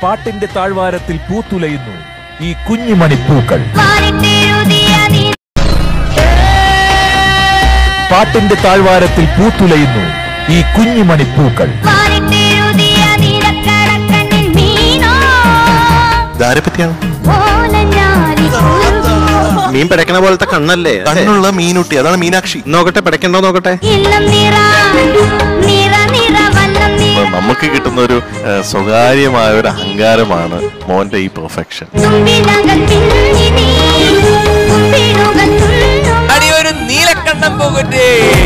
പാട്ടിന്റെ താഴ്വാരത്തിൽ പൂത്തുലയുന്നു ഈ കുഞ്ഞുമണിപ്പൂക്കൾ വാരിട്ടെഴുതിയ നീ പാട്ടിന്റെ താഴ്വാരത്തിൽ പൂത്തുലയുന്നു ഈ കുഞ്ഞുമണിപ്പൂക്കൾ വാരിട്ടെഴുതിയ നീലക്കടക്കണ്ണിൻ മീനോ ഇതാരെ പറ്റിയാണ് ഓലഞ്ഞാലി കുറുകോ മീൻ പിടക്കണ പോലത്തെ കണ്ണല്ലേ കണ്ണുള്ള മീനുട്ടി അതാണ് മീനാക്ഷി നോക്കട്ടെ പിടക്കണ്ടോ നോക്കട്ടെ ഇല്ലം നിറ നിറ നിറ വന്നം നീ അപ്പൊ നമുക്ക് കിട്ടുന്ന ഒരു ഏഹ്, സ്വകാര്യമായ ഒരു അഹങ്കാരമാണ് മോന്റെ ഈ പെർഫെക്ഷൻ തുമ്പിടകൾ പിന്നി നീ തുമ്പിടുകൾ തുള്ളും അടിയൊരു നീലക്കണ്ണം പോകട്ടെ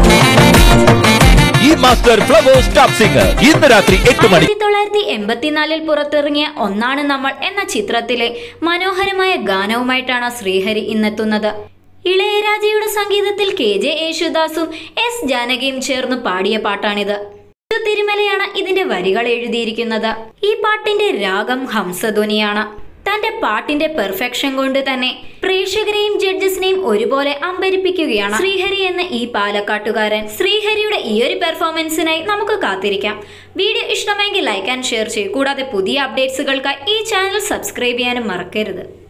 ഈ മാസ്റ്റർ ഫ്ലവേഴ്സ് ടോപ്പ് സിംഗർ ഇന്ന് രാത്രി എട്ട് മണി ആയിരത്തി തൊള്ളായിരത്തി എൺപത്തിനാലിൽ പുറത്തിറങ്ങിയ ഒന്നാണ് നമ്മൾ എന്ന ചിത്രത്തിലെ മനോഹരമായ ഗാനവുമായിട്ടാണ് ശ്രീഹരി ഇന്നെത്തുന്നത് ഇളയരാജയുടെ സംഗീതത്തിൽ കെ ജെ യേശുദാസും എസ് ജാനകിയും ചേർന്ന് പാടിയ പാട്ടാണിത് ബിജു തിരുമലയാണ് ഇതിന്റെ വരികൾ എഴുതിയിരിക്കുന്നത് ഈ പാട്ടിന്റെ രാഗം ഹംസധ്വനിയാണ് തന്റെ പാട്ടിന്റെ പെർഫെക്ഷൻ കൊണ്ട് തന്നെ പ്രേക്ഷകരെയും ജഡ്ജസിനെയും ഒരുപോലെ അമ്പരിപ്പിക്കുകയാണ് ശ്രീഹരി എന്ന ഈ പാലക്കാട്ടുകാരൻ ശ്രീഹരിയുടെ ഈ ഒരു പെർഫോമൻസിനായി നമുക്ക് കാത്തിരിക്കാം വീഡിയോ ഇഷ്ടമെങ്കിൽ ലൈക്ക് ആൻഡ് ഷെയർ ചെയ്യൂ കൂടാതെ പുതിയ അപ്ഡേറ്റ്സുകൾക്കായി ഈ ചാനൽ സബ്സ്ക്രൈബ് ചെയ്യാനും മറക്കരുത്